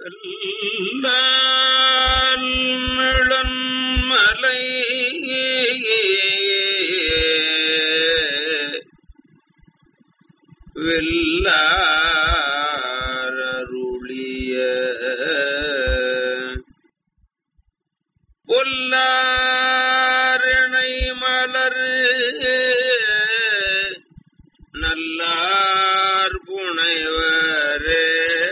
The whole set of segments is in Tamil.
மலை வெல்லாரருளிய பொல்லாரணை மலர் நல்லார் புனைவரே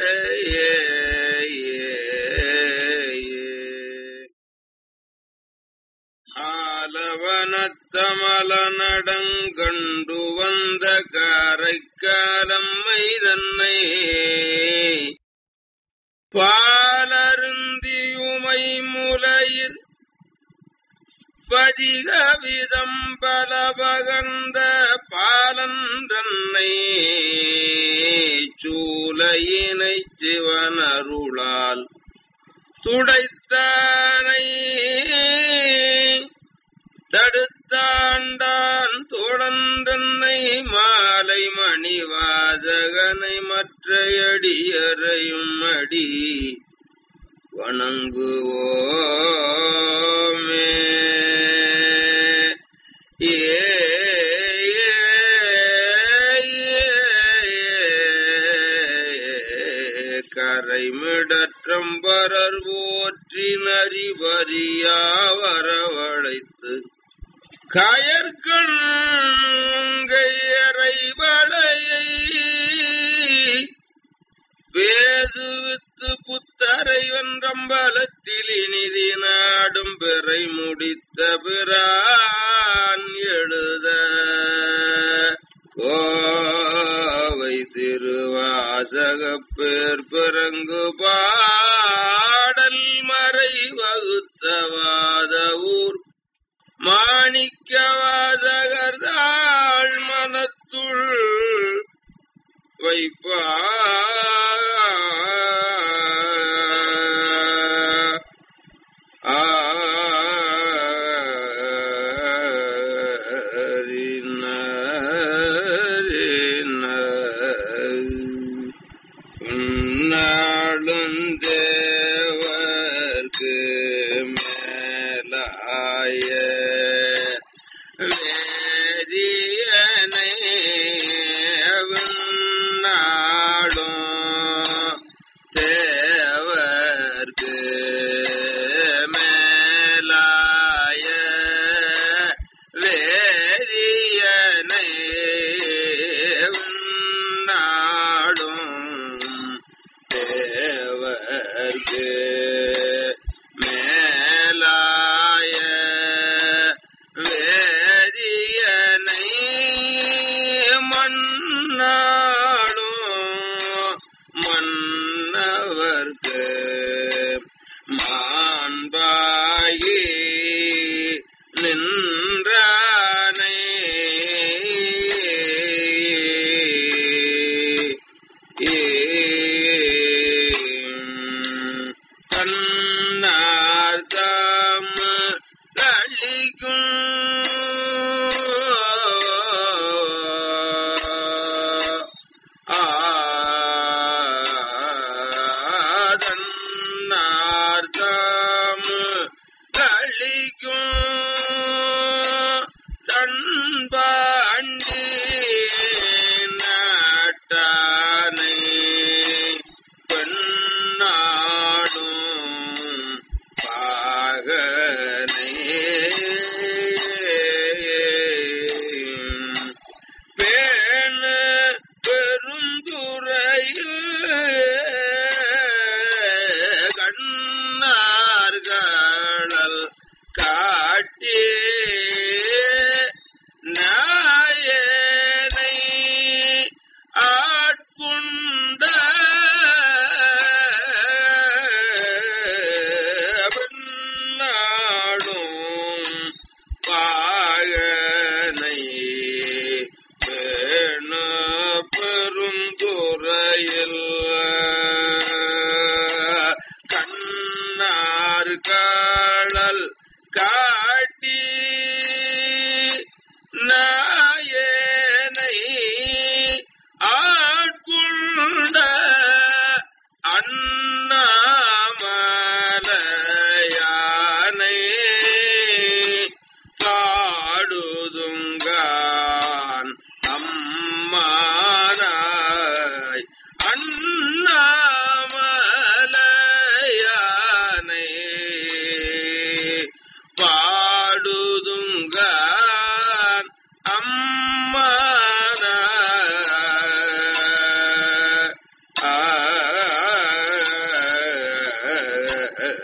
ஆலவனத்தமல நடங்கண்டு வந்த காரைக்காலம்மை தன்னை பாலருந்தியுமை முலையிர் பதிகவிதம் பல பகர்ந்த பாலன்றன்னை சூலையினை சிவனருளால் துடைத்தானை தடுத்தாண்டான் தோழன்றன்னை மாலை மணிவாதகனை மற்ற அடியறையும் அடி வணங்குவோமே ஏ கரைமிடற்றம்பரர் போற்றி நரிபரியாவரவழைத்து கயற்கண்கையரை வளையை வேதுவித்து புத்தரை வென்றம்பலத்தில் இனிதி நாடும் பிறை முடித்த பிரான் எழுத கோவை திருவாசக பேர் பிறங்கு பாடல் மறை வகுத்தவாத ஊர் மாணிக்கவாதகர்தாள் மனத்துள் வைப்பா தேவர்க்கு மேலாய வேதியனை நாடும் தேவர்க்கு மேலாய வேதியனை நாடும் தேவர்க்கு மேலாய வேதியனை மன்னாளும் மன்னவர்க்கு மாண்பாயி நின்றானை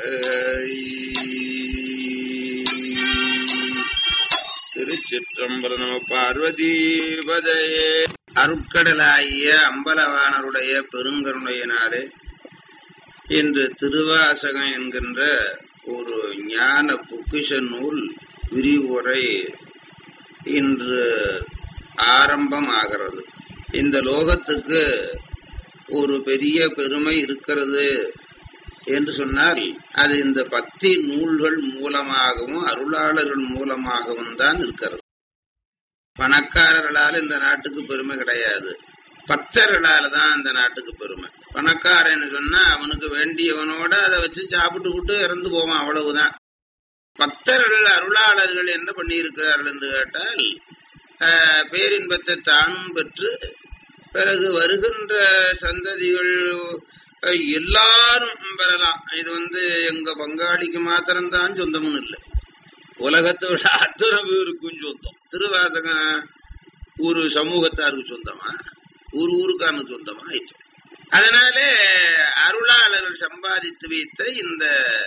திருச்சிற்றம்பலம் நம பார்வதீபதையே அருட்கடலாகிய அம்பலவானருடைய பெருங்கருணையினாலே இன்று திருவாசகம் என்கின்ற ஒரு ஞான பொக்கிஷ நூல் விரிவுரை இன்று ஆரம்பமாகிறது இந்த லோகத்துக்கு ஒரு பெரிய பெருமை இருக்கிறது என்று சொன்னால் அது இந்த பக்தி நூல்கள் மூலமாகவும் அருளாளர்கள் மூலமாகவும் தான் இருக்கிறது பணக்காரர்களால் இந்த நாட்டுக்கு பெருமை கிடையாது பக்தர்களால தான் இந்த நாட்டுக்கு பெருமை பணக்காரன்னு சொன்னா அவனுக்கு வேண்டியவனோட அதை வச்சு சாப்பிட்டு விட்டு இறந்து போவான் அவ்வளவுதான் பக்தர்கள் அருளாளர்கள் என்ன பண்ணியிருக்கிறார்கள் என்று கேட்டால் பேரின்பத்தை தானும் பெற்று பிறகு வருகின்ற சந்ததிகள் எல்லாரும் பெறலாம் இது வந்து எங்க பங்காளிக்கு மாத்திரம்தான் சொந்தம்னு இல்லை உலகத்தோட அத்தனை பேருக்கும் சொந்தம் திருவாசகம் ஒரு சமூகத்தாருக்கு சொந்தமா ஒரு ஊருக்கான சொந்தமா ஆயிடுச்சு அதனாலே அருளாளர்கள் சம்பாதித்து வைத்த இந்த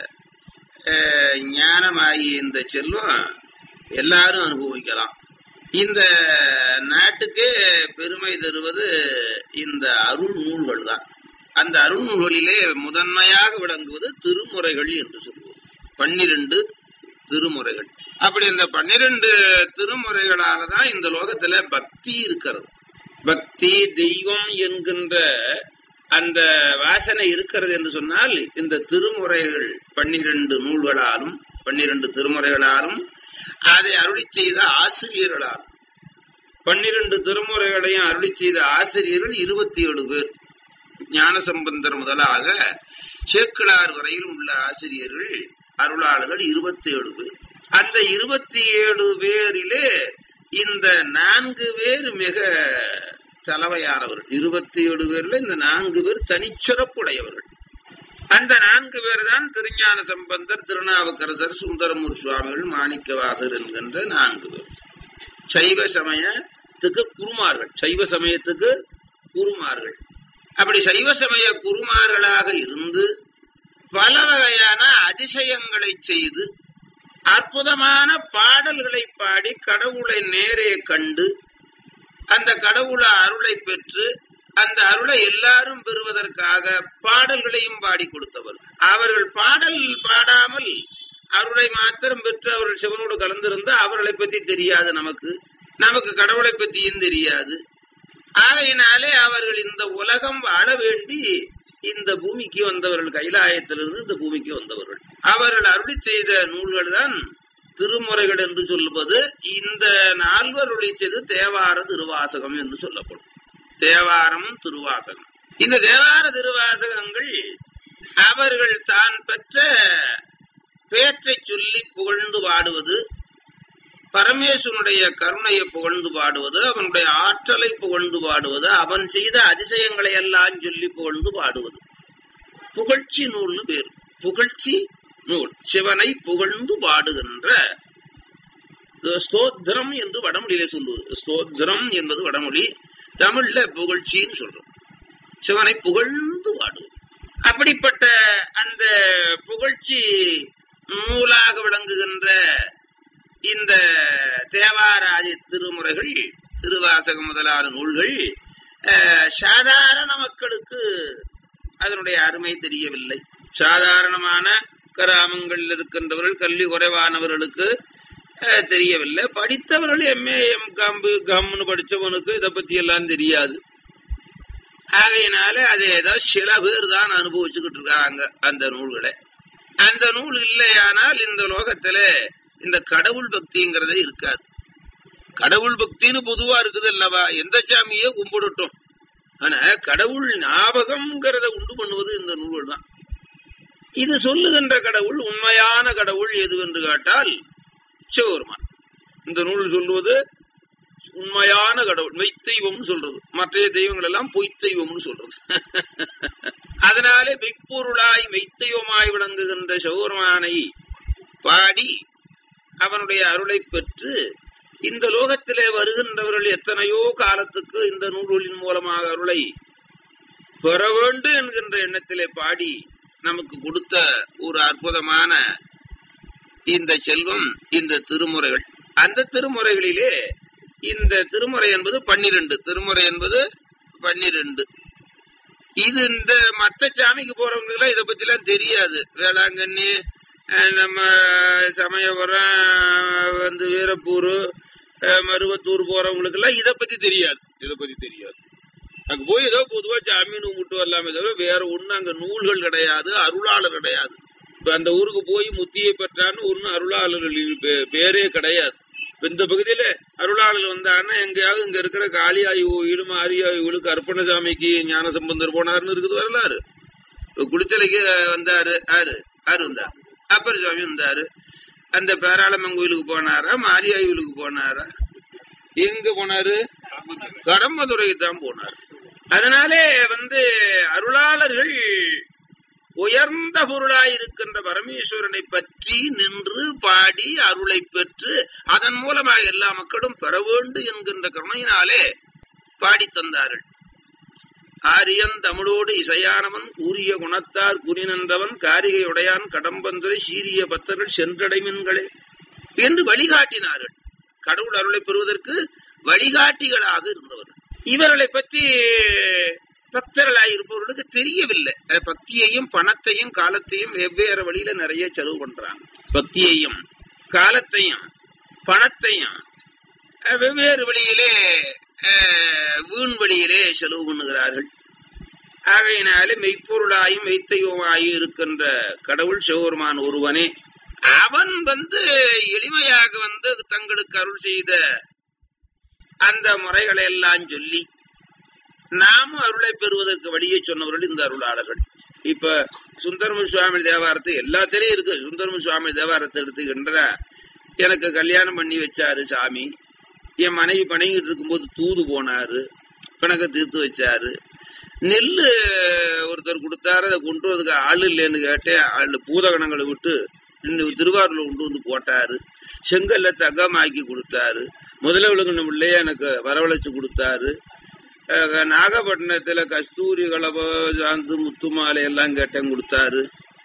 ஞானமாகிய இந்த செல்வம் எல்லாரும் அனுபவிக்கலாம் இந்த நாட்டுக்கே பெருமை தருவது இந்த அருள் நூல்கள் தான் அந்த அருள் நூல்களிலே முதன்மையாக விளங்குவது திருமுறைகள் என்று சொல்லுவோம் பன்னிரண்டு திருமுறைகள் அப்படி இந்த பன்னிரண்டு திருமுறைகளால தான் இந்த லோகத்துல பக்தி இருக்கிறது பக்தி தெய்வம் என்கின்ற அந்த வாசனை இருக்கிறது என்று சொன்னால் இந்த திருமுறைகள் பன்னிரண்டு நூல்களாலும் பன்னிரண்டு திருமுறைகளாலும் அதை அருளி செய்த ஆசிரியர்களால் பன்னிரண்டு திருமுறைகளையும் அருளி செய்த ஆசிரியர்கள் இருபத்தி ஏழு பேர் ஞானசம்பந்தர் முதலாக சேக்கிழார் வரையில் உள்ள ஆசிரியர்கள் அருளாளர்கள் இருபத்தி ஏழு பேர் அந்த இருபத்தி ஏழு பேரிலே இந்த நான்கு பேர் மிக தலைவையானவர்கள் இருபத்தி ஏழு பேர்ல இந்த நான்கு பேர் தனிச்சிறப்புடையவர்கள் அந்த நான்கு பேர் தான் திருஞான சம்பந்தர் திருநாவுக்கரசர் சுந்தரமூர் சுவாமிகள் மாணிக்கவாசர் என்கின்ற நான்கு பேர் சைவ சமயத்துக்கு குருமார்கள் சைவ சமயத்துக்கு குருமார்கள் அப்படி சைவ சமய குருமார்களாக இருந்து பல வகையான அதிசயங்களை செய்து அற்புதமான பாடல்களை பாடி கடவுளை நேரே கண்டு அந்த கடவுள அருளை பெற்று அந்த அருளை எல்லாரும் பெறுவதற்காக பாடல்களையும் பாடி கொடுத்தவர் அவர்கள் பாடல் பாடாமல் அருளை மாத்திரம் பெற்று அவர்கள் சிவனோடு கலந்திருந்தா அவர்களை பத்தி தெரியாது நமக்கு நமக்கு கடவுளை பத்தியும் தெரியாது ஆகையினாலே அவர்கள் இந்த உலகம் வாழ வேண்டி இந்த பூமிக்கு வந்தவர்கள் கைலாயத்திலிருந்து இந்த பூமிக்கு வந்தவர்கள் அவர்கள் அருளி செய்த நூல்கள் தான் திருமுறைகள் என்று சொல்லுவது இந்த நால்வர் செய்து தேவார திருவாசகம் என்று சொல்லப்படும் தேவாரம் திருவாசகம் இந்த தேவார திருவாசகங்கள் அவர்கள் தான் பெற்ற பேற்றை சொல்லி புகழ்ந்து பாடுவது பரமேஸ்வனுடைய கருணையை புகழ்ந்து பாடுவது அவனுடைய ஆற்றலை புகழ்ந்து பாடுவது அவன் செய்த அதிசயங்களை எல்லாம் சொல்லி புகழ்ந்து பாடுவது புகழ்ச்சி நூல்னு பேர் புகழ்ச்சி நூல் சிவனை புகழ்ந்து பாடுகின்ற ஸ்தோத்திரம் என்று வடமொழியில சொல்லுவது ஸ்தோத்திரம் என்பது வடமொழி தமிழ்ல புகழ்ச்சின்னு சொல்றோம் சிவனை புகழ்ந்து பாடுவது அப்படிப்பட்ட அந்த புகழ்ச்சி நூலாக விளங்குகின்ற இந்த தேவாராதி திருமுறைகள் திருவாசகம் முதலான நூல்கள் சாதாரண மக்களுக்கு அதனுடைய அருமை தெரியவில்லை சாதாரணமான கிராமங்களில் இருக்கின்றவர்கள் கல்வி குறைவானவர்களுக்கு தெரியவில்லை படித்தவர்கள் எம்ஏ எம் கம்பு கம்னு படித்தவனுக்கு இதை பத்தி எல்லாம் தெரியாது ஆகையினால அதை ஏதோ சில பேர் தான் அனுபவிச்சுக்கிட்டு இருக்காங்க அந்த நூல்களை அந்த நூல் இல்லையானால் இந்த லோகத்துல இந்த கடவுள் பக்திங்கிறதே இருக்காது கடவுள் பக்தின்னு பொதுவா இருக்குது அல்லவா எந்த சாமியோ கும்பிடட்டும் ஆனா கடவுள் ஞாபகம்ங்கிறத உண்டு பண்ணுவது இந்த நூல்கள் தான் இது சொல்லுகின்ற கடவுள் உண்மையான கடவுள் எது என்று கேட்டால் சிவபெருமான் இந்த நூல் சொல்லுவது உண்மையான கடவுள் மெய்த்தெய்வம்னு சொல்றது மற்ற தெய்வங்கள் எல்லாம் பொய் தெய்வம்னு சொல்றது அதனாலே மெய்ப்பொருளாய் மெய்த்தெய்வமாய் விளங்குகின்ற சிவபெருமானை பாடி அவனுடைய அருளை பெற்று இந்த லோகத்திலே வருகின்றவர்கள் எத்தனையோ காலத்துக்கு இந்த நூல்களின் மூலமாக அருளை பெற வேண்டும் என்கின்ற எண்ணத்திலே பாடி நமக்கு கொடுத்த ஒரு அற்புதமான இந்த செல்வம் இந்த திருமுறைகள் அந்த திருமுறைகளிலே இந்த திருமுறை என்பது பன்னிரண்டு திருமுறை என்பது பன்னிரண்டு இது இந்த மத்த சாமிக்கு போறவங்களுக்கு எல்லாம் இதை பத்தி எல்லாம் தெரியாது வேளாங்கண்ணி அஹ், நம்ம சமயபுரம் வந்து வீரப்பூர் அஹ், மருவத்தூர் போறவங்களுக்கு எல்லாம் இதை பத்தி தெரியாது இதை பத்தி தெரியாது அங்க போய் ஏதோ பொதுவா சாமின்னு கும்பிட்டு வரலாமே தவிர வேற ஒண்ணு அங்க நூல்கள் கிடையாது அருளாளர் கிடையாது இப்ப அந்த ஊருக்கு போய் முத்தியை பெற்றான்னு ஒன்னும் அருளாளர்கள் பே- பேரே கிடையாது இப்ப இந்த பகுதியில அருளாளர் வந்தாங்கன்னா எங்கேயாவது இங்க இருக்கிற காளியாயு கோயில் மாரியாயு கோயிலுக்கு அர்ப்பணசாமிக்கு ஞான சம்பந்தர் போனாருன்னு இருக்குது வரலாறு இப்ப குளித்தலைக்கு வந்தாரு ஆறு ஆறு வந்தார் அப்பர் சுவாமி வந்தாரு அந்த பேராளம்மன் கோயிலுக்கு போனாரா மாரியாயு கோயிலுக்கு போனாரா எங்க போனாரு கடம்பதுரைக்கு தான் போனார் அதனாலே வந்து அருளாளர்கள் உயர்ந்த பொருளாய் இருக்கின்ற பரமேஸ்வரனை பற்றி நின்று பாடி அருளை பெற்று அதன் மூலமாக எல்லா மக்களும் பெற வேண்டும் என்கின்ற கருணையினாலே பாடித் தந்தார்கள் ஆரியன் தமிழோடு இசையானவன் கூறிய குணத்தார் குறிநின்றவன் காரிகை உடையான் கடம்பந்துரை சீரிய பக்தர்கள் சென்றடைமின்களே என்று வழிகாட்டினார்கள் கடவுள் அருளை பெறுவதற்கு வழிகாட்டிகளாக இருந்தவர்கள் இவர்களை பற்றி பக்தர்களாய் இருப்பவர்களுக்கு தெரியவில்லை அஹ் பக்தியையும் பணத்தையும் காலத்தையும் வெவ்வேறு வழியில நிறைய செலவு பண்றாங்க பக்தியையும் காலத்தையும் பணத்தையும் அஹ் வெவ்வேறு வழியிலே அஹ் வீண் வழியிலே செலவு பண்ணுகிறார்கள் ஆகையினாலே மெய்ப்பொருளாயும் மெய்த்தையுமாயும் இருக்கின்ற கடவுள் சிவபெருமான் ஒருவனே அவன் வந்து எளிமையாக வந்து தங்களுக்கு அருள் செய்த அந்த முறைகளை எல்லாம் சொல்லி நாமும் அருளை பெறுவதற்கு வழியை சொன்னவர்கள் இந்த அருளாளர்கள் இப்ப சுந்தரமு சுவாமி தேவாரத்து எல்லாத்திலையும் இருக்கு சுந்தரமு சுவாமி தேவாரத்தை எடுத்துக்கின்ற எனக்கு கல்யாணம் பண்ணி வச்சாரு சாமி என் மனைவி பணங்கிட்டு இருக்கும்போது தூது போனாரு பிணக்க தீர்த்து வச்சாரு நெல்லு ஒருத்தர் கொடுத்தாரு அதை கொண்டு வரதுக்கு ஆள் இல்லைன்னு கேட்டேன் ஆள் பூதகணங்களை விட்டு இன்னும் திருவாரூர்ல கொண்டு வந்து போட்டாரு செங்கல்ல தகமாக்கி கொடுத்தாரு முதல்ல விழுங்கின பிள்ளைய எனக்கு வரவழைச்சு கொடுத்தாரு அஹ் நாகப்பட்டினத்துல கஸ்தூரி கலப சாந்து முத்து மாலை எல்லாம் கேட்டேன் கொடுத்தாரு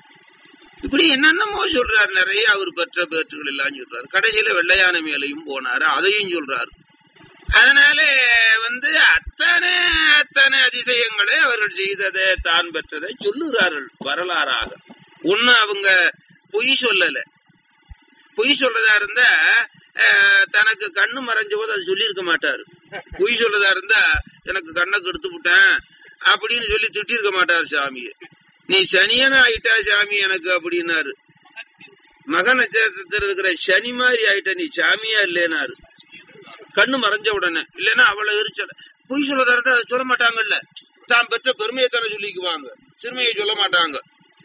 இப்படி என்னென்னமோ சொல்றாரு நிறைய அவர் பெற்ற பேற்றுகள் எல்லாம் சொல்றாரு கடைசியில வெள்ளையான மேலையும் போனாரு அதையும் சொல்றாரு அதனால வந்து அத்தனை அத்தனை அதிசயங்களை அவர்கள் செய்ததை தான் பெற்றதை சொல்லுகிறார்கள் வரலாறாக ஒண்ணு அவங்க பொய் சொல்லல பொய் சொல்றதா இருந்தா அஹ், தனக்கு கண்ணு மறைஞ்ச போது அது சொல்லியிருக்க மாட்டாரு பொய் சொல்றதா இருந்தா எனக்கு கண்ணை கெடுத்து விட்டேன் அப்படின்னு சொல்லி திட்டிருக்க மாட்டார் சாமியை நீ சனியனா ஆயிட்டா சாமி எனக்கு அப்படின்னாரு மக நட்சத்திரத்தில் இருக்கிற சனி மாதிரி ஆயிட்ட நீ சாமியா இல்லைனாரு கண்ணு மறைஞ்ச உடனே இல்லைன்னா அவளை எரிச்சல பொய் சொல்றதா இருந்தா அதை சொல்ல மாட்டாங்கல்ல தான் பெற்ற பெருமையை தானே சொல்லிக்குவாங்க சிறுமையை சொல்ல மாட்டாங்க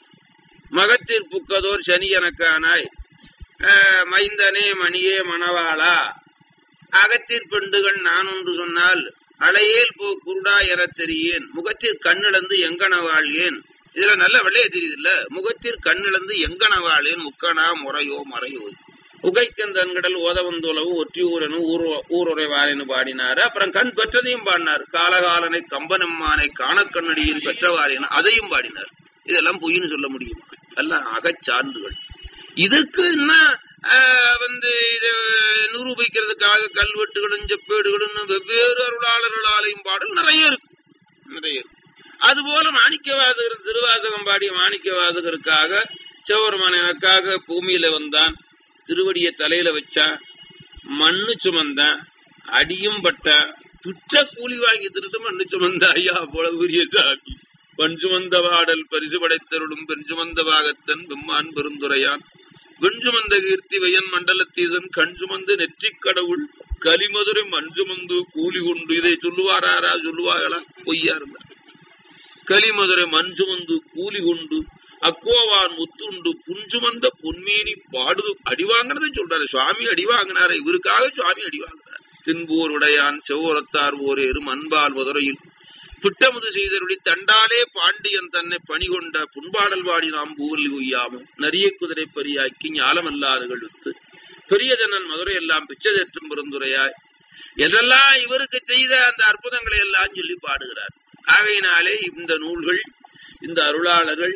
மகத்தீர் புக்கதோர் சனி எனக்கானாய் ஆஹ் மைந்தனே மணியே மணவாளா அகத்தீர் பெண்டுகள் நான் ஒன்று சொன்னால் அலையேல் போ குருடா என தெரியேன் முகத்தீர் கண்ணிழந்து எங்கன வாழ்கேன் இதுல நல்ல வெள்ளைய தெரியுது இல்ல முகத்தீர் கண்ணிழந்து எங்கன வாழ்கேன் முக்கனா முறையோ மறையோ உகைக்கந்தன்கடல் ஓதவந்துலவு ஒற்றியூரனு ஊர் ஊருரைவாரின்னு பாடினாரு அப்புறம் கண் பெற்றதையும் பாடினார் காலகாலனை கம்பனம்மானை காணக்கண்ணடியின் பெற்றவாரின்னு அதையும் பாடினார் இதெல்லாம் பொய்ன்னு சொல்ல முடியுமா எல்லாம் அகச்சான்றுகள் இதற்கு என்ன ஆஹ், வந்து இது நிரூபிக்கிறதுக்காக கல்வெட்டுகளும் செப்பேடுகளும் வெவ்வேறு அருளாளர்களாலையும் பாடல் நிறைய இருக்கு நிறைய இருக்கு அதுபோல மாணிக்கவாசகர் திருவாசகம் பாடிய மாணிக்கவாசகருக்காக சிவபெருமான் எனக்காக பூமியில வந்தான் திருவடியை தலையில வச்சா மண்ணு சுமந்தான் அடியும் பட்டா துச்ச கூலி வாங்கி திருட்டு மண்ணு சுமந்த ஐயா போல உரிய சாமி பண் சுமந்த பாடல் பரிசு படைத்தருளும் பெண் சுமந்த பாகத்தன் பெம்மான் பெருந்துரையான் வெண் சுமந்த கீர்த்தி வயன் மண்டலத்தீசன் கண் சுமந்து நெற்றிக் கடவுள் கலிமதுரை மண் சுமந்து கூலி கொண்டு இதை சொல்லுவாராரா சொல்லுவார்களா பொய்யா இருந்தா கலிமதுரை மண் சுமந்து கூலி கொண்டு அக்கோவான் முத்துண்டு புன்சுமந்த பொன்மீனி பாடுது அடி வாங்கினதை சொல்றாரு சுவாமி அடி வாங்கினாரு இவருக்காக சுவாமி அடி வாங்கினார் தின்போர் உடையான் செவ்வரத்தார் ஓரேறு மண்பால் மதுரையில் பிட்டமுது செய்தருளி தண்டாலே பாண்டியன் தன்னை பணிகொண்ட புண்பாடல் பாடி நாம் பூவல் உய்யாமும் நரிய குதிரை பரியாக்கி ஞாலமல்லாறுகள் வித்து பெரியதனன் மதுரை எல்லாம் பிச்சதேற்றும் பெருந்துரையாய் எதெல்லாம் இவருக்கு செய்த அந்த அற்புதங்களை எல்லாம் சொல்லி பாடுகிறார் ஆகையினாலே இந்த நூல்கள் இந்த அருளாளர்கள்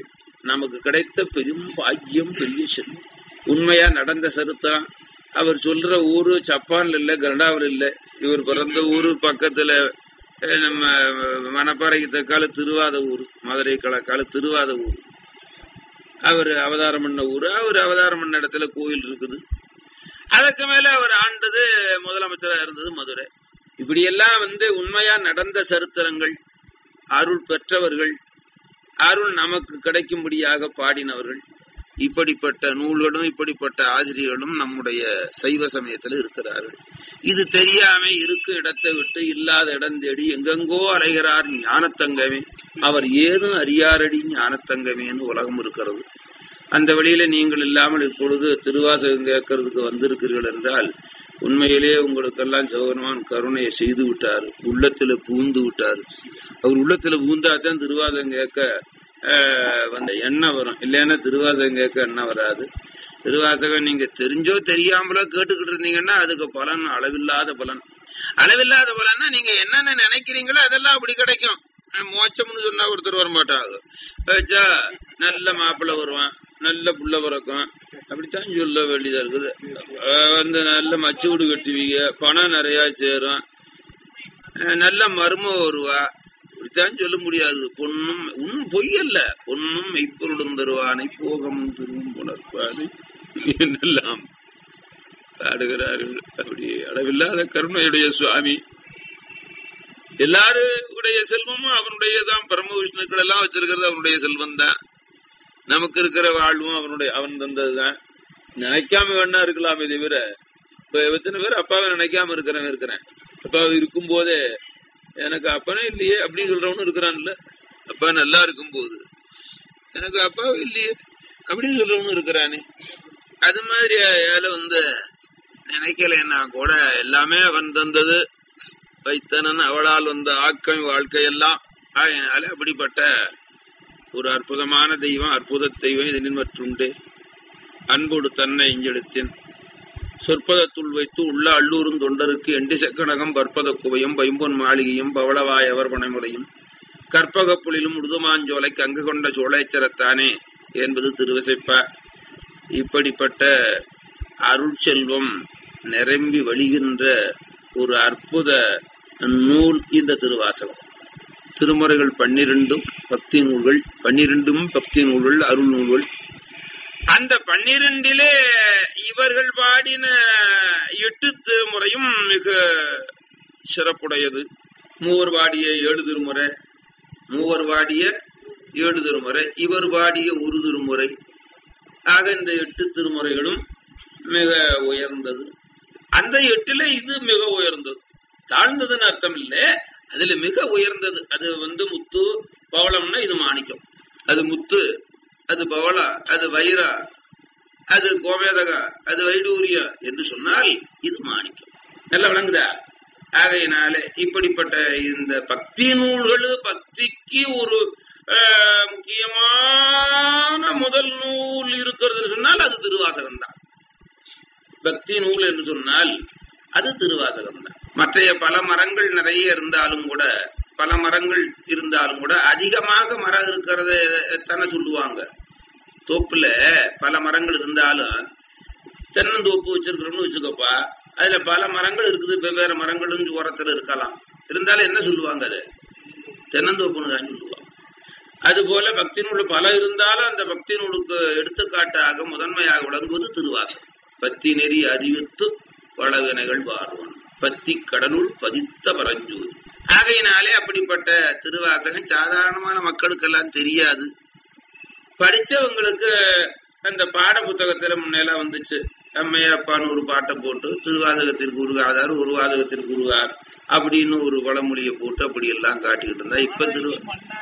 நமக்கு கிடைத்த பெரும் பாக்கியம் பெரிய செல்வம் உண்மையா நடந்த சரித்திரம் அவர் சொல்ற ஊரு ஜப்பான்ல இல்ல கனடாவில் இல்ல இவர் பிறந்த ஊரு பக்கத்துல அஹ், நம்ம மணப்பாறைக்கு தக்கால திருவாத ஊர் மதுரை கலக்கால திருவாத ஊர் அவர் அவதாரம் பண்ண ஊரு அவர் அவதாரம் பண்ண இடத்துல கோயில் இருக்குது அதுக்கு மேல அவர் ஆண்டது முதலமைச்சரா இருந்தது மதுரை இப்படியெல்லாம் வந்து உண்மையா நடந்த சரித்திரங்கள் அருள் பெற்றவர்கள் அருள் நமக்கு கிடைக்கும்படியாக பாடினவர்கள் இப்படிப்பட்ட நூல்களும் இப்படிப்பட்ட ஆசிரியர்களும் நம்முடைய சைவ சமயத்தில் இருக்கிறார்கள் இது தெரியாம இருக்கும் இடத்தை விட்டு இல்லாத இடம் தேடி எங்கெங்கோ அலைகிறார் ஞானத்தங்கமே அவர் ஏதும் அறியாரடி ஞானத்தங்கமேன்னு உலகம் இருக்கிறது அந்த வழியில நீங்கள் இல்லாமல் இப்பொழுது திருவாசகம் கேட்கறதுக்கு வந்திருக்கிறீர்கள் என்றால் உண்மையிலே உங்களுக்கெல்லாம் சிவபெருமான் கருணையை செய்து விட்டார் உள்ளத்துல பூந்து விட்டார் அவர் உள்ளத்துல பூந்தாதான் திருவாசகம் கேட்க ஆஹ், அந்த எண்ணம் வரும் இல்லைன்னா திருவாசகம் கேட்க எண்ணம் வராது திருவாசகம் நீங்க தெரிஞ்சோ தெரியாமலோ கேட்டுக்கிட்டு இருந்தீங்கன்னா அதுக்கு பலன் அளவில்லாத பலன் அளவில்லாத பலன்னா நீங்க என்னென்ன நினைக்கிறீங்களோ அதெல்லாம் அப்படி கிடைக்கும் அஹ் மோட்சம்னு சொன்னா ஒருத்தர் வர மாட்டாங்க வச்சா நல்ல மாப்பிள்ளை வருவான் நல்ல புள்ள பிறக்கும் அப்படித்தான் சொல்ல வேண்டியதா இருக்குது அஹ் வந்து நல்ல மச்சூடு கட்டுவீங்க பணம் நிறைய சேரும் அஹ் நல்ல மரும வருவா இப்படித்தான் சொல்ல முடியாது பொண்ணும் உன் பொய்யல்ல பொண்ணும் மெய்ப்பொருளும் தருவானை போகம் திருவும் புணர்ப்பானை என்னெல்லாம் பாடுகிறார்கள் அப்படி அளவில்லாத கருணையுடைய சுவாமி எல்லாருடைய செல்வமும் அவனுடையதான் பரம விஷ்ணுக்கள் எல்லாம் வச்சிருக்கிறது அவனுடைய செல்வம் தான் நமக்கு இருக்கிற வாழ்வும் அவனுடைய அவன் தந்ததுதான் நினைக்காம வேணா இருக்கலாமே தவிர இப்ப எத்தனை பேர் அப்பாவை நினைக்காம இருக்கிறவன் இருக்கிறேன் அப்பாவை இருக்கும் போதே எனக்கு அப்பனே இல்லையே அப்படின்னு சொல்றவனும் இருக்கிறான்ல அப்பா நல்லா இருக்கும் போது எனக்கு அப்பாவும் இல்லையே அப்படின்னு சொல்றவனும் இருக்கிறானே அது மாதிரி ஏழை வந்து நினைக்கலைன்னா கூட எல்லாமே அவன் தந்தது வைத்தனன் அவளால் வந்த ஆக்கம் வாழ்க்கையெல்லாம் ஆயினால அப்படிப்பட்ட ஒரு அற்புதமான தெய்வம் அற்புத தெய்வம் இதனின் மற்றுண்டு அன்போடு தன்னை இஞ்செடுத்தேன் சொற்பதத்துள் வைத்து உள்ள அள்ளூரும் தொண்டருக்கு எண்டி செக்கனகம் பற்பத குவையும் பைம்பொன் மாளிகையும் பவளவாயவர் பனைமுறையும் கற்பக புலிலும் உடுதுமாஞ்சோலை கங்கு கொண்ட சோழைச்சரத்தானே என்பது திருவிசைப்பா இப்படிப்பட்ட அருட்செல்வம் நிரம்பி வழிகின்ற ஒரு அற்புத நூல் இந்த திருவாசகம் திருமுறைகள் பன்னிரண்டும் பக்தி நூல்கள் பன்னிரண்டும் பக்தி நூல்கள் அருள் நூல்கள் அந்த பன்னிரண்டிலே இவர்கள் பாடின எட்டு திருமுறையும் மிக சிறப்புடையது மூவர் பாடிய ஏழு திருமுறை மூவர் பாடிய ஏழு திருமுறை இவர் பாடிய ஒரு திருமுறை ஆக இந்த எட்டு திருமுறைகளும் மிக உயர்ந்தது அந்த எட்டுல இது மிக உயர்ந்தது தாழ்ந்ததுன்னு அர்த்தம் இல்ல அதுல மிக உயர்ந்தது அது வந்து முத்து பவளம்னா இது மாணிக்கம் அது முத்து அது பவளா அது வைரா அது கோமேதகா அது வைடூரியா என்று சொன்னால் இது மாணிக்கம் நல்லா விளங்குதா ஆகையினாலே இப்படிப்பட்ட இந்த பக்தி நூல்கள் பக்திக்கு ஒரு ஆஹ், முக்கியமான முதல் நூல் இருக்கிறதுன்னு சொன்னால் அது திருவாசகம் தான் பக்தி நூல் என்று சொன்னால் அது திருவாசகம் தான் மற்றைய பல மரங்கள் நிறைய இருந்தாலும் கூட பல மரங்கள் இருந்தாலும் கூட அதிகமாக மரம் இருக்கிறத தானே சொல்லுவாங்க தோப்புல பல மரங்கள் இருந்தாலும் தென்னந்தோப்பு வச்சிருக்கிறோம்னு வச்சுக்கப்பா அதுல பல மரங்கள் இருக்குது வெவ்வேறு மரங்களும் ஓரத்துல இருக்கலாம் இருந்தாலும் என்ன சொல்லுவாங்க அது தென்னந்தோப்புன்னு தான் சொல்லுவாங்க அதுபோல பக்தி நூல் பல இருந்தாலும் அந்த பக்தி நூலுக்கு எடுத்துக்காட்டாக முதன்மையாக விளங்குவது திருவாசகம் பத்தி நெறி அறிவித்து பலவினைகள் வாழ்வன் பத்தி கடனுள் பதித்த பரஞ்சோதி ஆகையினாலே அப்படிப்பட்ட திருவாசகம் சாதாரணமான மக்களுக்கெல்லாம் தெரியாது படிச்சவங்களுக்கு அந்த பாட புத்தகத்துல முன்னெல்லாம் வந்துச்சு அம்மையா அப்பான்னு ஒரு பாட்டை போட்டு திருவாதகத்திற்கு உருகாதார் ஒரு வாதகத்திற்கு உருகார் அப்படின்னு ஒரு பழமொழியை போட்டு அப்படி எல்லாம் காட்டிக்கிட்டு இருந்தா இப்ப திரு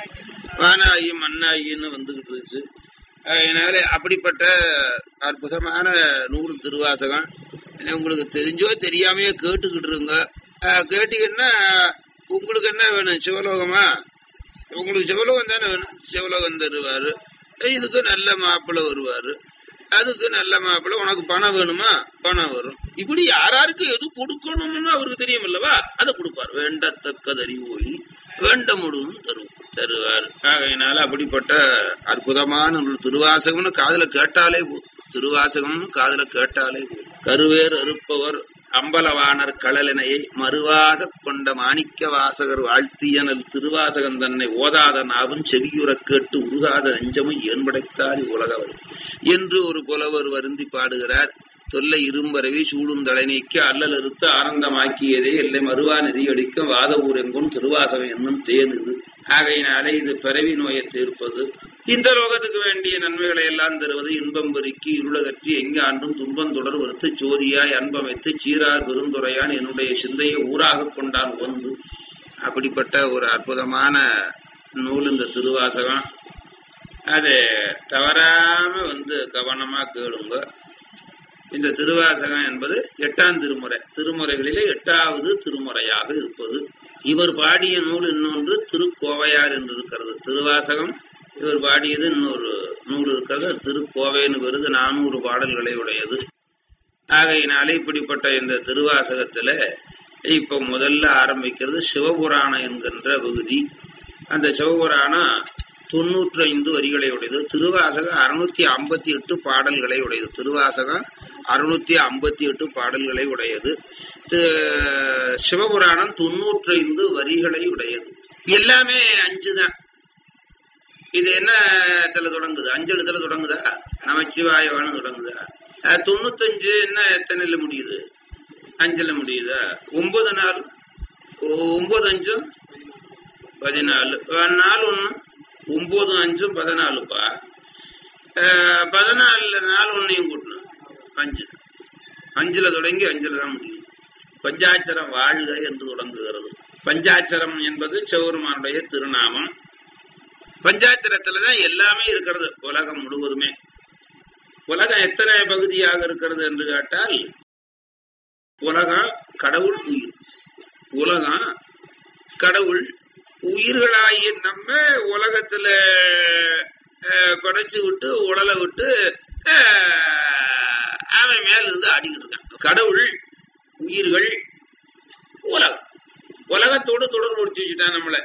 வானாகி மண்ணாகின்னு வந்துகிட்டு இருந்துச்சு அதனால அப்படிப்பட்ட அற்புதமான நூல் திருவாசகம் ஏன்னா உங்களுக்கு தெரிஞ்சோ தெரியாமையோ கேட்டுக்கிட்டு இருங்க அஹ் கேட்டீங்கன்னா உங்களுக்கு என்ன வேணும் சிவலோகமா உங்களுக்கு சிவலோகம் தானே வேணும் சிவலோகம் தருவாரு இதுக்கு நல்ல மாப்பிள்ளை வருவாரு அதுக்கு நல்ல மாப்பிள்ளை உனக்கு பணம் வேணுமா பணம் வரும் இப்படி யாராருக்கு எது கொடுக்கணும்னு அவருக்கு தெரியும் அல்லவா அதை கொடுப்பார் வேண்டத்தக்கதறி போய் வேண்ட முழுதும் தரும் தருவார் ஆகையினால அப்படிப்பட்ட அற்புதமான ஒரு திருவாசகம்னு காதுல கேட்டாலே போதும் திருவாசகம்னு காதுல கேட்டாலே போதும் கருவேர் அறுப்பவர் அம்பலவாணர் களலினையை மறுவாக கொண்ட மாணிக்க வாசகர் வாழ்த்தியனல் திருவாசகம் தன்னை ஓதாத நாவும் செவியுறக் கேட்டு உருகாத நெஞ்சமும் ஏன்படைத்தார் உலகவர் என்று ஒரு புலவர் வருந்தி பாடுகிறார் தொல்லை இரும்பரவி சூடும் தலைநீக்கி அல்லல் அறுத்து ஆனந்தமாக்கியதே எல்லை மறுவா நெறியடிக்கும் வாத ஊர் எங்கும் திருவாசகம் என்னும் தேன் இது ஆகையினாலே இது பிறவி நோயை தீர்ப்பது இந்த லோகத்துக்கு வேண்டிய நன்மைகளை எல்லாம் தருவது இன்பம் பெருக்கி இருளகற்றி எங்கு ஆண்டும் துன்பம் தொடர் வருத்து ஜோதியாய் அன்பமைத்து சீரார் பெருந்துரையான் என்னுடைய சிந்தையை ஊராக கொண்டான் வந்து அப்படிப்பட்ட ஒரு அற்புதமான நூல் இந்த திருவாசகம் அது தவறாம வந்து கவனமா கேளுங்க இந்த திருவாசகம் என்பது எட்டாம் திருமுறை திருமுறைகளிலே எட்டாவது திருமுறையாக இருப்பது இவர் பாடிய நூல் இன்னொன்று திருக்கோவையார் என்று இருக்கிறது திருவாசகம் இவர் பாடியது இன்னொரு நூல் இருக்கிறது திருக்கோவைன்னு வருது நானூறு பாடல்களை உடையது ஆகையினாலே இப்படிப்பட்ட இந்த திருவாசகத்துல இப்ப முதல்ல ஆரம்பிக்கிறது சிவபுராணம் என்கின்ற பகுதி அந்த சிவபுராணம் தொன்னூற்றி ஐந்து வரிகளை உடையது திருவாசகம் அறுநூத்தி ஐம்பத்தி எட்டு பாடல்களை உடையது திருவாசகம் அறுநூத்தி ஐம்பத்தி எட்டு பாடல்களை உடையது சிவபுராணம் தொன்னூற்றி ஐந்து வரிகளை உடையது எல்லாமே அஞ்சு தான் இது என்ன இடத்துல தொடங்குது அஞ்சு இடத்துல தொடங்குதா நமச்சிவாயவானு தொடங்குதா தொண்ணூத்தஞ்சு என்ன எத்தனைல முடியுது அஞ்சுல முடியுதா ஒன்பது நாள் ஒன்பது அஞ்சும் பதினாலு நாலு ஒன்று ஒன்பது அஞ்சும் பதினாலுப்பா பதினாலுல நாலு ஒன்னையும் கூட்டணும் அஞ்சு அஞ்சுல தொடங்கி அஞ்சுல தான் முடியும் பஞ்சாட்சரம் வாழ்க என்று தொடங்குகிறது பஞ்சாட்சரம் என்பது சிவபெருமானுடைய திருநாமம் பஞ்சாட்சரத்துலதான் எல்லாமே இருக்கிறது உலகம் முழுவதுமே உலகம் எத்தனை பகுதியாக இருக்கிறது என்று கேட்டால் உலகம் கடவுள் உயிர் உலகம் கடவுள் உயிர்களாகிய நம்ம உலகத்துல படைச்சு விட்டு உடலை விட்டு அவன் மேல இருந்து ஆடிக்கிட்டு இருக்கான் கடவுள் உயிர்கள் உலகம் உலகத்தோடு தொடர்புடுத்தி வச்சுட்டான் நம்மளை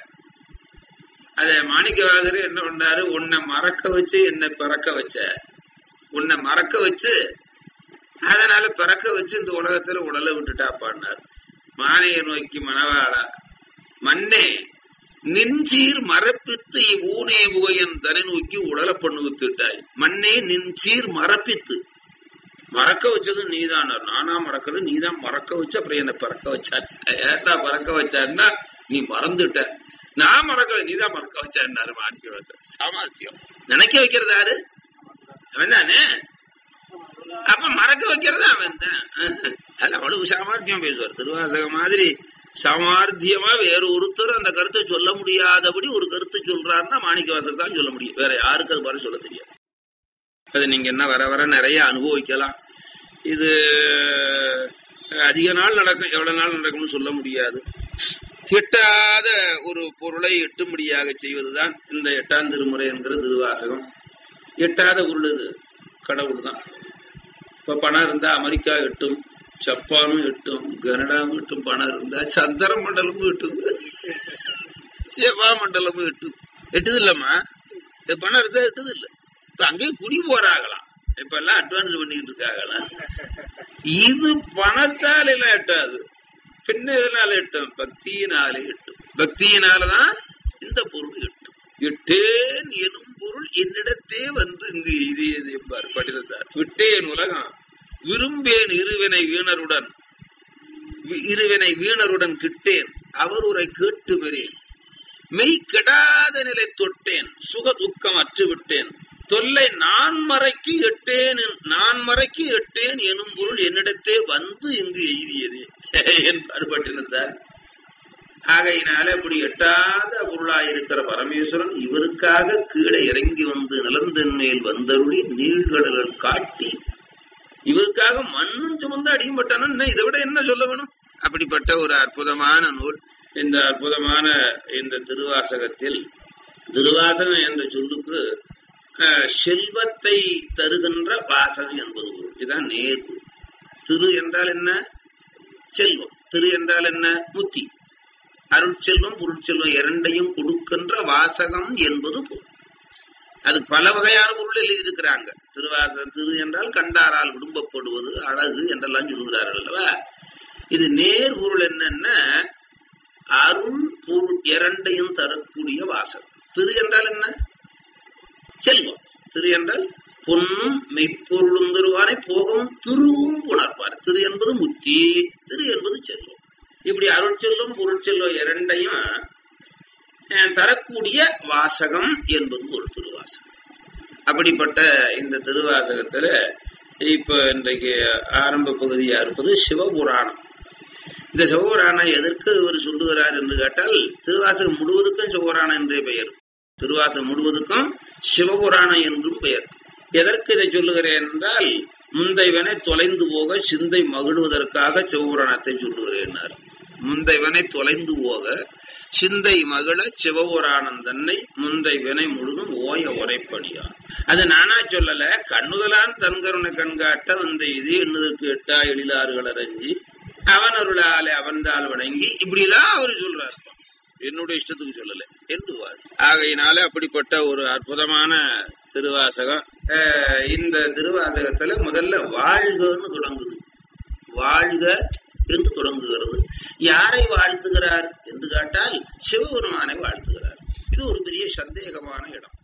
அத மாணிக்கவாசர் என்ன பண்ணாரு உன்னை மறக்க வச்சு என்னை பிறக்க வச்ச உன்னை மறக்க வச்சு அதனால பிறக்க வச்சு இந்த உலகத்துல உடலை விட்டுட்டாப்பான்னார் மானையை நோக்கி மணவாளா மண்ணே நின்சீர் மரப்பித்து ஊனே புகையன் தலை நோக்கி உடல பண்ணு வித்துட்டாய் மண்ணே நின்சீர் மரப்பித்து மறக்க வச்சது நீதான் நானா மறக்கல நீதான் மறக்க வச்சு அப்புறம் என்ன பறக்க வச்சா ஏட்டா பறக்க வச்சான்னா நீ மறந்துட்ட நான் மறக்கல நீதான் மறக்க வச்சாரு மாணிக்க சாமர்த்தியம் நினைக்க வைக்கிறது யாரு அவன் தானே அப்ப மறக்க வைக்கிறது அவன் தான் அதுல அவ்வளவு சாமர்த்தியம் பேசுவார் திருவாசகம் மாதிரி சாமர்த்தியமா வேற ஒருத்தர் அந்த கருத்தை சொல்ல முடியாதபடி ஒரு கருத்தை சொல்றாருன்னா மாணிக்க வாசல் தான் சொல்ல முடியும் வேற யாருக்கு அது மாதிரி சொல்ல தெரியாது அது நீங்க என்ன வர வர நிறைய அனுபவிக்கலாம் இது அதிக நாள் நடக்கும் எவ்வளவு நாள் நடக்கும்னு சொல்ல முடியாது எட்டாத ஒரு பொருளை எட்டும்படியாக செய்வதுதான் இந்த எட்டாம் திருமுறை என்கிற திருவாசகம் எட்டாத பொருள் இது கடவுள் தான் இப்ப பணம் இருந்தா அமெரிக்கா எட்டும் ஜப்பானும் எட்டும் கனடாவும் எட்டும் பணம் இருந்தா சந்திர மண்டலமும் எட்டுது செவ்வா மண்டலமும் எட்டும் எட்டுது இல்லம்மா பணம் இருந்தா எட்டுது இல்ல இப்ப அங்கேயும் குடி போறாங்களாம் இப்ப எல்லாம் அட்வான்ஸ் பண்ணிட்டு இருக்காங்களாம் இது பணத்தால் எல்லாம் எட்டாது பின்ன எதனால எட்டும் பக்தியினாலே எட்டும் பக்தியினாலதான் இந்த பொருள் எட்டும் எட்டேன் எனும் பொருள் என்னிடத்தே வந்து இங்கு எய்தியது என்பார் படித்தார் விட்டேன் உலகம் விரும்பேன் இருவினை வீணருடன் இருவினை வீணருடன் கிட்டேன் அவர் உரை கேட்டு பெறேன் மெய் கெடாத நிலை தொட்டேன் சுக துக்கம் அற்று விட்டேன் தொல்லை நான் மறைக்கு எட்டேன் நான் மறைக்கு எட்டேன் எனும் பொருள் என்னிடத்தே வந்து இங்கு எய்தியது என்பார் பட்டினத்தார் ஆகையினால இப்படி எட்டாத பொருளாயிருக்கிற பரமேஸ்வரன் இவருக்காக கீழே இறங்கி வந்து நிலந்தன் மேல் வந்தருளி நீழ்கடல்கள் காட்டி இவருக்காக மண்ணும் சுமந்து அடியும்பட்டான இதை விட என்ன சொல்ல வேணும் அப்படிப்பட்ட ஒரு அற்புதமான நூல் இந்த அற்புதமான இந்த திருவாசகத்தில் திருவாசகம் என்ற சொல்லுக்கு அஹ், செல்வத்தை தருகின்ற வாசகம் என்பது பொருள் இதுதான் நேர்வு திரு என்றால் என்ன செல்வம் திரு என்றால் என்ன முத்தி அருட்செல்வம் பொருட்செல்வம் இரண்டையும் கொடுக்கின்ற வாசகம் என்பது பொருள் அது பல வகையான பொருள் எழுதியிருக்கிறாங்க திருவாசகம் திரு என்றால் கண்டாரால் விரும்பப்படுவது அழகு என்றெல்லாம் சொல்லுகிறார்கள் அல்லவா இது நேர் பொருள் என்னன்னா அருள் பொருள் இரண்டையும் தரக்கூடிய வாசகம் திரு என்றால் என்ன செல்வம் திரு என்றால் பொன்னும் மெய்ப்பொருளும் தருவானை போகவும் திருவும் உணர்ப்பார் திரு என்பது முத்தி திரு என்பது செல்வம் இப்படி அருள் செல்வம் பொருள் செல்வம் இரண்டையும் அஹ், தரக்கூடிய வாசகம் என்பது ஒரு திருவாசகம் அப்படிப்பட்ட இந்த திருவாசகத்துல இப்ப இன்றைக்கு ஆரம்ப பகுதியா இருப்பது சிவபுராணம் இந்த சிவபுராணம் எதற்கு இவர் சொல்லுகிறார் என்று கேட்டால் திருவாசகம் முழுவதுக்கும் சிவபுராணம் என்றே பெயர் திருவாசகம் முழுவதுக்கும் சிவபுராணம் என்றும் பெயர் எதற்கு இதை சொல்லுகிறேன் என்றால் முந்தைவனை தொலைந்து போக சிந்தை மகிழ்வதற்காக சிவபுராணத்தை சொல்லுகிறேன் முந்தைவனை தொலைந்து போக சிந்தை மகிழ சிவபுராணம் தன்னை முந்தை வினை முழுதும் ஓய உரைப்படியான் அது நானா சொல்லல கண்ணுதலான் தன்கருணை கண்காட்ட வந்த இது எண்ணுதற்கு எட்டா எழிலாறுகள் அரஞ்சி அவன் அருளாலே அவன்தால் வணங்கி இப்படி எல்லாம் அவரு சொல்றாரு என்னுடைய இஷ்டத்துக்கு சொல்லல என்று வாழ் ஆகையினால அப்படிப்பட்ட ஒரு அற்புதமான திருவாசகம் அஹ், இந்த திருவாசகத்துல முதல்ல வாழ்கன்னு தொடங்குது வாழ்க என்று தொடங்குகிறது யாரை வாழ்த்துகிறார் என்று கேட்டால் சிவபெருமானை வாழ்த்துகிறார் இது ஒரு பெரிய சந்தேகமான இடம்